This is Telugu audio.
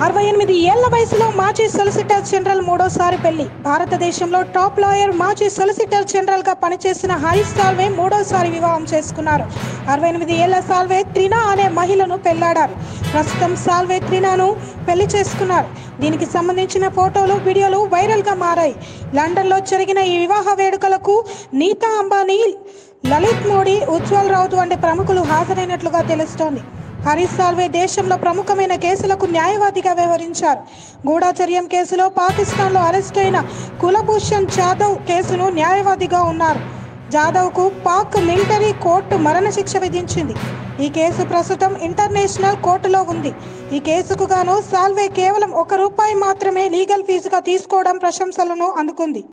అరవై ఎనిమిది ఏళ్ల వయసులో మాజీ సొలిసిటర్ జనరల్ మూడోసారి పెళ్లి భారతదేశంలో టాప్ లాయర్ మాజీ సొలిసిటర్ జనరల్ గా పనిచేసిన హరీష్ సాల్వే మూడోసారి వివాహం చేసుకున్నారు అరవై ఎనిమిది ఏళ్ల సాల్వే త్రినా అనే మహిళను పెళ్లాడారు ప్రస్తుతం సాల్వే త్రినాను పెళ్లి చేసుకున్నారు దీనికి సంబంధించిన ఫోటోలు వీడియోలు వైరల్ గా మారాయి లండన్ లో జరిగిన ఈ వివాహ వేడుకలకు నీతా అంబానీ లలిత్ మోడీ ఉజ్వల్ రౌత్ వంటి ప్రముఖులు హాజరైనట్లుగా తెలుస్తోంది హరీష్ సాల్వే దేశంలో ప్రముఖమైన కేసులకు న్యాయవాదిగా వ్యవహరించారు గూఢాచర్యం కేసులో పాకిస్తాన్లో అరెస్ట్ అయిన కులభూషణ్ జాదవ్ కేసును న్యాయవాదిగా ఉన్నారు జాదవ్కు పాక్ మిలిటరీ కోర్టు మరణశిక్ష విధించింది ఈ కేసు ప్రస్తుతం ఇంటర్నేషనల్ కోర్టులో ఉంది ఈ కేసుకు గాను సాల్వే కేవలం ఒక రూపాయి మాత్రమే లీగల్ ఫీజుగా తీసుకోవడం ప్రశంసలను అందుకుంది